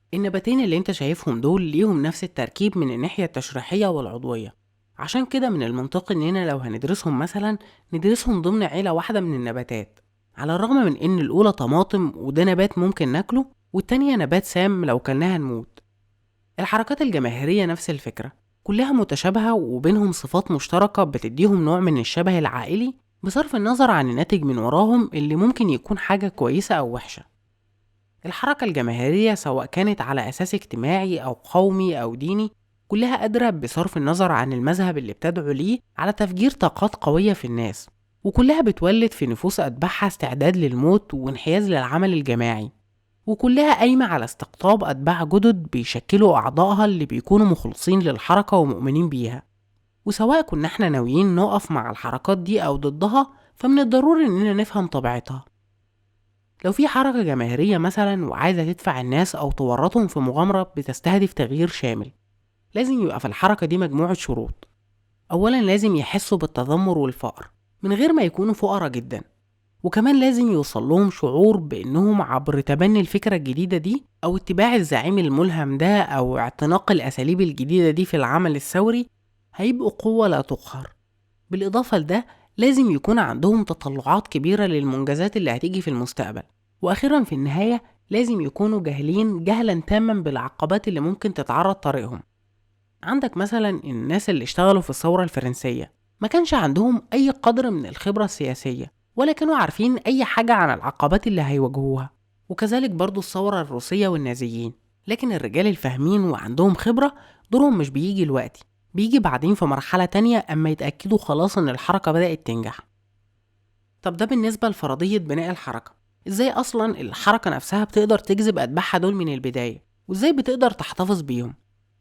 النباتين اللي انت شايفهم دول ليهم نفس التركيب من الناحية التشريحية والعضوية عشان كده من المنطقي اننا لو هندرسهم مثلا ندرسهم ضمن عيلة واحدة من النباتات على الرغم من ان الاولى طماطم وده نبات ممكن ناكله والتانية نبات سام لو كلناها نموت الحركات الجماهيرية نفس الفكرة كلها متشابهة وبينهم صفات مشتركة بتديهم نوع من الشبه العائلي بصرف النظر عن الناتج من وراهم اللي ممكن يكون حاجة كويسة أو وحشة الحركة الجماهيرية سواء كانت على أساس اجتماعي أو قومي أو ديني كلها قادرة بصرف النظر عن المذهب اللي بتدعو ليه على تفجير طاقات قوية في الناس وكلها بتولد في نفوس أتباعها استعداد للموت وانحياز للعمل الجماعي وكلها قايمة على استقطاب أتباع جدد بيشكلوا أعضائها اللي بيكونوا مخلصين للحركة ومؤمنين بيها وسواء كنا احنا ناويين نقف مع الحركات دي أو ضدها فمن الضروري إننا نفهم طبيعتها لو في حركة جماهيرية مثلا وعايزة تدفع الناس أو تورطهم في مغامرة بتستهدف تغيير شامل لازم يبقى في الحركة دي مجموعة شروط أولا لازم يحسوا بالتذمر والفقر من غير ما يكونوا فقراء جدا وكمان لازم يوصل لهم شعور بأنهم عبر تبني الفكرة الجديدة دي أو اتباع الزعيم الملهم ده أو اعتناق الأساليب الجديدة دي في العمل الثوري هيبقوا قوة لا تقهر بالإضافة لده لازم يكون عندهم تطلعات كبيرة للمنجزات اللي هتيجي في المستقبل وأخيرا في النهاية لازم يكونوا جاهلين جهلا تاما بالعقبات اللي ممكن تتعرض طريقهم عندك مثلا الناس اللي اشتغلوا في الثورة الفرنسية ما كانش عندهم أي قدر من الخبرة السياسية ولا كانوا عارفين أي حاجة عن العقبات اللي هيواجهوها وكذلك برضو الثورة الروسية والنازيين لكن الرجال الفاهمين وعندهم خبرة دورهم مش بيجي الوقت بيجي بعدين في مرحلة تانية أما يتأكدوا خلاص إن الحركة بدأت تنجح طب ده بالنسبة لفرضية بناء الحركة إزاي أصلا الحركة نفسها بتقدر تجذب أتباعها دول من البداية وإزاي بتقدر تحتفظ بيهم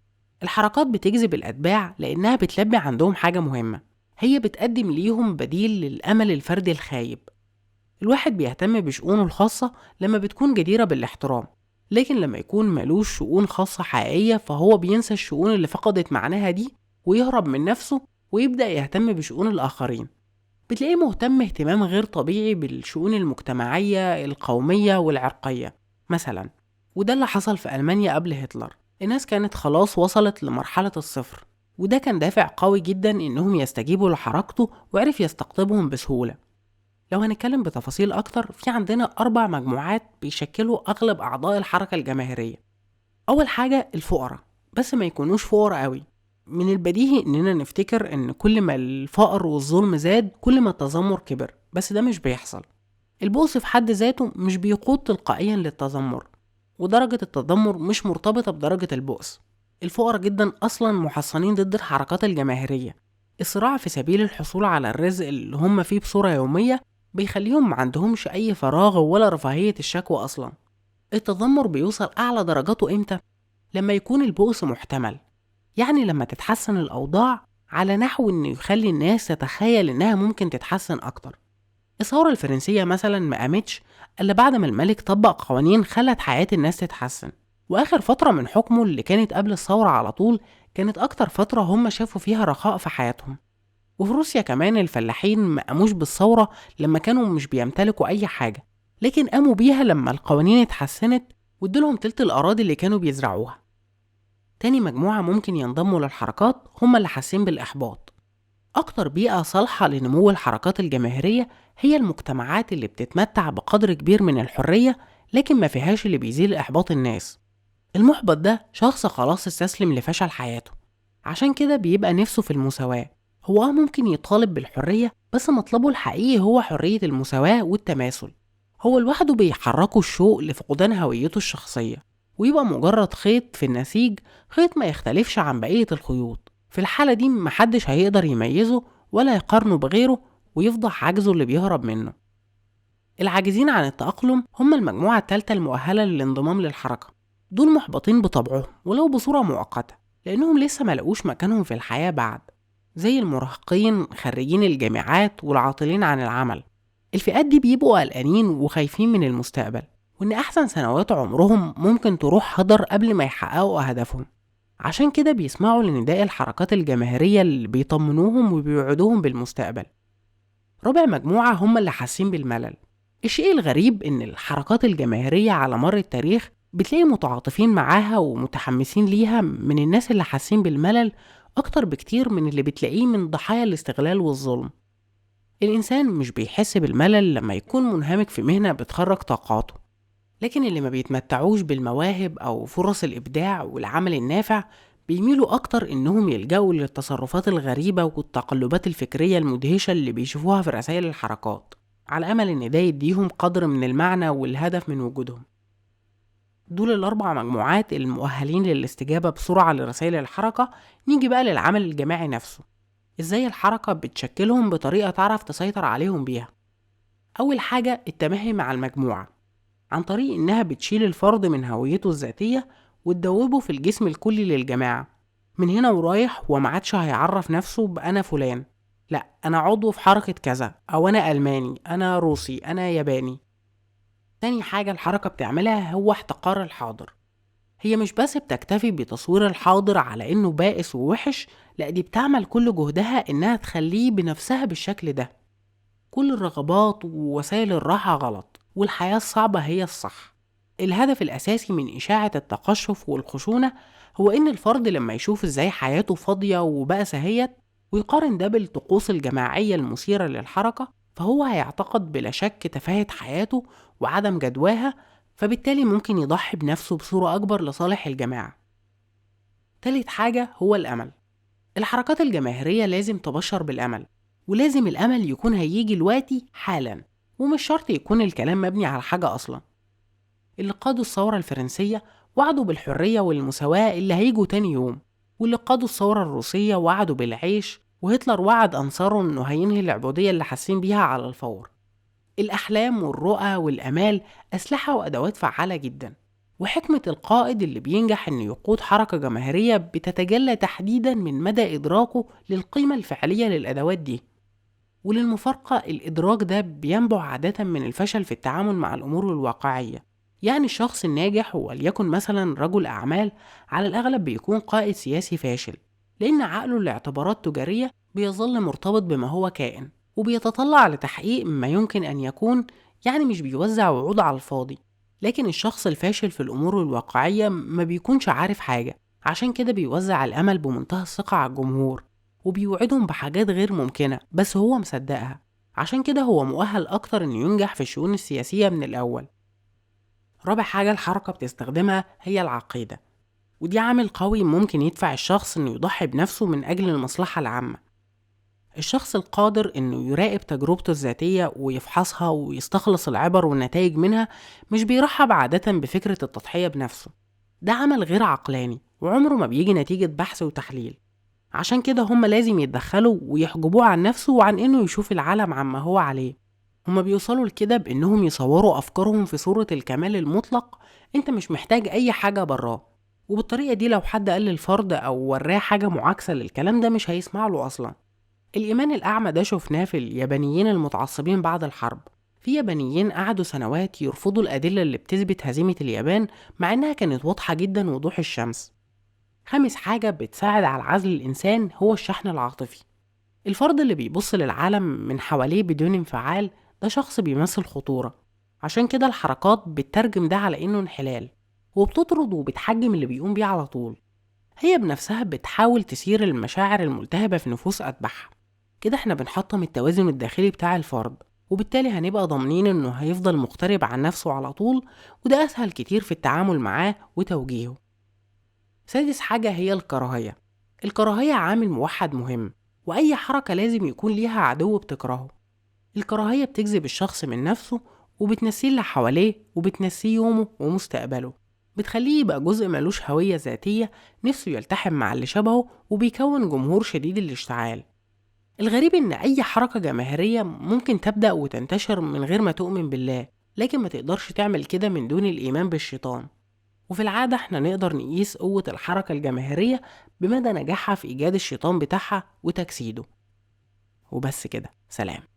الحركات بتجذب الأتباع لأنها بتلبي عندهم حاجة مهمة هي بتقدم ليهم بديل للأمل الفردي الخايب الواحد بيهتم بشؤونه الخاصة لما بتكون جديرة بالاحترام لكن لما يكون ملوش شؤون خاصة حقيقية فهو بينسى الشؤون اللي فقدت معناها دي ويهرب من نفسه ويبدأ يهتم بشؤون الآخرين بتلاقيه مهتم اهتمام غير طبيعي بالشؤون المجتمعية القومية والعرقية مثلا وده اللي حصل في ألمانيا قبل هتلر الناس كانت خلاص وصلت لمرحلة الصفر وده كان دافع قوي جدا إنهم يستجيبوا لحركته وعرف يستقطبهم بسهولة لو هنتكلم بتفاصيل أكتر في عندنا أربع مجموعات بيشكلوا أغلب أعضاء الحركة الجماهيرية أول حاجة الفقراء بس ما يكونوش فقراء قوي من البديهي إننا نفتكر إن كل ما الفقر والظلم زاد كل ما التذمر كبر بس ده مش بيحصل البؤس في حد ذاته مش بيقود تلقائيا للتذمر ودرجة التذمر مش مرتبطة بدرجة البؤس الفقراء جدا أصلا محصنين ضد الحركات الجماهيرية الصراع في سبيل الحصول على الرزق اللي هم فيه بصورة يومية بيخليهم معندهمش أي فراغ ولا رفاهية الشكوى أصلا التذمر بيوصل أعلى درجاته إمتى؟ لما يكون البؤس محتمل يعني لما تتحسن الأوضاع على نحو إنه يخلي الناس تتخيل إنها ممكن تتحسن أكتر الثورة الفرنسية مثلا ما قامتش إلا بعد ما الملك طبق قوانين خلت حياة الناس تتحسن وآخر فترة من حكمه اللي كانت قبل الثورة على طول كانت أكتر فترة هم شافوا فيها رخاء في حياتهم وفي روسيا كمان الفلاحين ما قاموش بالثورة لما كانوا مش بيمتلكوا أي حاجة لكن قاموا بيها لما القوانين اتحسنت وادولهم تلت الأراضي اللي كانوا بيزرعوها تاني مجموعة ممكن ينضموا للحركات هم اللي حاسين بالإحباط أكتر بيئة صالحة لنمو الحركات الجماهيرية هي المجتمعات اللي بتتمتع بقدر كبير من الحرية لكن ما فيهاش اللي بيزيل إحباط الناس المحبط ده شخص خلاص استسلم لفشل حياته عشان كده بيبقى نفسه في المساواة هو اه ممكن يطالب بالحرية بس مطلبه الحقيقي هو حرية المساواة والتماثل هو لوحده بيحركه الشوق لفقدان هويته الشخصية ويبقى مجرد خيط في النسيج خيط ما يختلفش عن بقية الخيوط في الحالة دي محدش هيقدر يميزه ولا يقارنه بغيره ويفضح عجزه اللي بيهرب منه العاجزين عن التأقلم هم المجموعة التالتة المؤهلة للانضمام للحركة دول محبطين بطبعهم ولو بصورة مؤقتة لأنهم لسه ملقوش مكانهم في الحياة بعد زي المراهقين خريجين الجامعات والعاطلين عن العمل الفئات دي بيبقوا قلقانين وخايفين من المستقبل وإن أحسن سنوات عمرهم ممكن تروح هدر قبل ما يحققوا أهدافهم عشان كده بيسمعوا لنداء الحركات الجماهيرية اللي بيطمنوهم وبيوعدوهم بالمستقبل رابع مجموعة هم اللي حاسين بالملل الشيء الغريب إن الحركات الجماهيرية على مر التاريخ بتلاقي متعاطفين معاها ومتحمسين ليها من الناس اللي حاسين بالملل أكتر بكتير من اللي بتلاقيه من ضحايا الاستغلال والظلم الإنسان مش بيحس بالملل لما يكون منهمك في مهنة بتخرج طاقاته لكن اللي ما بيتمتعوش بالمواهب أو فرص الإبداع والعمل النافع بيميلوا أكتر إنهم يلجأوا للتصرفات الغريبة والتقلبات الفكرية المدهشة اللي بيشوفوها في رسائل الحركات على أمل إن ده يديهم قدر من المعنى والهدف من وجودهم دول الأربع مجموعات المؤهلين للاستجابة بسرعة لرسائل الحركة نيجي بقى للعمل الجماعي نفسه إزاي الحركة بتشكلهم بطريقة تعرف تسيطر عليهم بيها أول حاجة التماهي مع المجموعة عن طريق إنها بتشيل الفرد من هويته الذاتية وتدوبه في الجسم الكلي للجماعة من هنا ورايح هو معادش هيعرف نفسه بأنا فلان لأ أنا عضو في حركة كذا أو أنا ألماني أنا روسي أنا ياباني تاني حاجة الحركة بتعملها هو احتقار الحاضر هي مش بس بتكتفي بتصوير الحاضر على انه بائس ووحش لا دي بتعمل كل جهدها انها تخليه بنفسها بالشكل ده كل الرغبات ووسائل الراحة غلط والحياة الصعبة هي الصح الهدف الأساسي من إشاعة التقشف والخشونة هو إن الفرد لما يشوف إزاي حياته فاضية وبأسة هيت ويقارن ده بالطقوس الجماعية المثيرة للحركة فهو هيعتقد بلا شك تفاهة حياته وعدم جدواها فبالتالي ممكن يضحي بنفسه بصورة أكبر لصالح الجماعة تالت حاجة هو الأمل الحركات الجماهيرية لازم تبشر بالأمل ولازم الأمل يكون هيجي الوقتي حالا ومش شرط يكون الكلام مبني على حاجة أصلا اللي قادوا الثورة الفرنسية وعدوا بالحرية والمساواة اللي هيجوا تاني يوم واللي قادوا الثورة الروسية وعدوا بالعيش وهتلر وعد أنصاره إنه هينهي العبودية اللي حاسين بيها على الفور الأحلام والرؤى والأمال أسلحة وأدوات فعالة جدا وحكمة القائد اللي بينجح إنه يقود حركة جماهيرية بتتجلى تحديدا من مدى إدراكه للقيمة الفعلية للأدوات دي وللمفارقة الإدراك ده بينبع عادة من الفشل في التعامل مع الأمور الواقعية يعني الشخص الناجح وليكن مثلا رجل أعمال على الأغلب بيكون قائد سياسي فاشل لأن عقله لاعتبارات تجارية بيظل مرتبط بما هو كائن وبيتطلع لتحقيق ما يمكن أن يكون يعني مش بيوزع وعود على الفاضي لكن الشخص الفاشل في الأمور الواقعية ما بيكونش عارف حاجة عشان كده بيوزع الأمل بمنتهى الثقة على الجمهور وبيوعدهم بحاجات غير ممكنة بس هو مصدقها عشان كده هو مؤهل أكتر إنه ينجح في الشؤون السياسية من الأول رابع حاجة الحركة بتستخدمها هي العقيدة ودي عامل قوي ممكن يدفع الشخص إنه يضحي بنفسه من أجل المصلحة العامة الشخص القادر إنه يراقب تجربته الذاتية ويفحصها ويستخلص العبر والنتائج منها مش بيرحب عادة بفكرة التضحية بنفسه ده عمل غير عقلاني وعمره ما بيجي نتيجة بحث وتحليل عشان كده هما لازم يتدخلوا ويحجبوه عن نفسه وعن إنه يشوف العالم عما هو عليه هما بيوصلوا لكده بإنهم يصوروا أفكارهم في صورة الكمال المطلق أنت مش محتاج أي حاجة براه وبالطريقة دي لو حد قال للفرد أو وراه حاجة معاكسة للكلام ده مش هيسمع له أصلا الإيمان الأعمى ده شفناه في اليابانيين المتعصبين بعد الحرب في يابانيين قعدوا سنوات يرفضوا الأدلة اللي بتثبت هزيمة اليابان مع إنها كانت واضحة جدا وضوح الشمس خامس حاجة بتساعد على عزل الإنسان هو الشحن العاطفي الفرد اللي بيبص للعالم من حواليه بدون انفعال ده شخص بيمثل خطورة عشان كده الحركات بتترجم ده على إنه انحلال وبتطرد وبتحجم اللي بيقوم بيه على طول هي بنفسها بتحاول تثير المشاعر الملتهبة في نفوس أتباعها كده احنا بنحطم التوازن الداخلي بتاع الفرد وبالتالي هنبقى ضامنين انه هيفضل مغترب عن نفسه على طول وده اسهل كتير في التعامل معاه وتوجيهه سادس حاجة هي الكراهية الكراهية عامل موحد مهم وأي حركة لازم يكون ليها عدو بتكرهه الكراهية بتجذب الشخص من نفسه وبتنسيه اللي حواليه وبتنسيه يومه ومستقبله بتخليه يبقى جزء ملوش هوية ذاتية نفسه يلتحم مع اللي شبهه وبيكون جمهور شديد الاشتعال الغريب إن أي حركة جماهيرية ممكن تبدأ وتنتشر من غير ما تؤمن بالله لكن ما تقدرش تعمل كده من دون الإيمان بالشيطان وفي العادة احنا نقدر نقيس قوة الحركة الجماهيرية بمدى نجاحها في إيجاد الشيطان بتاعها وتجسيده وبس كده سلام